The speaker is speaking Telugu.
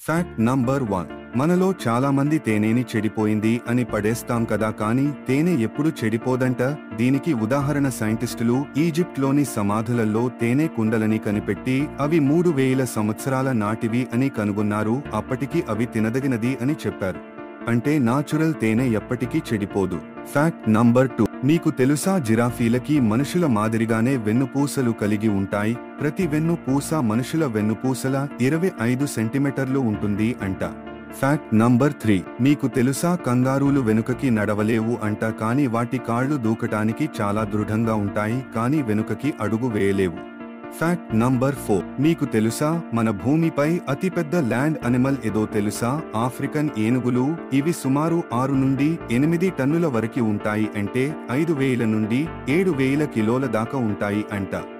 ఫ్యాక్ట్ నంబర్ వన్ మనలో చాలా మంది తేనెని చెడిపోయింది అని పడేస్తాం కదా కానీ తేనె ఎప్పుడు చెడిపోదంట దీనికి ఉదాహరణ సైంటిస్టులు ఈజిప్ట్లోని సమాధులలో తేనె కుండలని కనిపెట్టి అవి మూడు వేల సంవత్సరాల నాటివి అని కనుగొన్నారు అప్పటికి అవి తినదగినది అని చెప్పారు అంటే నాచురల్ తేనె ఎప్పటికీ చెడిపోదు ఫ్యాక్ట్ నంబర్ టూ మీకు తెలుసా జిరాఫీలకి మనుషుల మాదిరిగానే వెన్నుపూసలు కలిగి ఉంటాయి ప్రతి వెన్నుపూస మనుషుల వెన్నుపూసల ఇరవై ఐదు సెంటీమీటర్లు ఉంటుంది అంట ఫ్యాక్ట్ నంబర్ త్రీ మీకు తెలుసా కంగారూలు వెనుకకి నడవలేవు అంట కానీ వాటి కాళ్ళు దూకటానికి చాలా దృఢంగా ఉంటాయి కానీ వెనుకకి అడుగు వేయలేవు ఫ్యాక్ట్ నంబర్ ఫోర్ మీకు తెలుసా మన భూమిపై అతిపెద్ద ల్యాండ్ అనిమల్ ఏదో తెలుసా ఆఫ్రికన్ ఏనుగులు ఇవి సుమారు ఆరు నుండి ఎనిమిది టన్నుల వరకు ఉంటాయి అంటే ఐదు వేల నుండి ఏడు వేల కిలోల దాకా ఉంటాయి అంట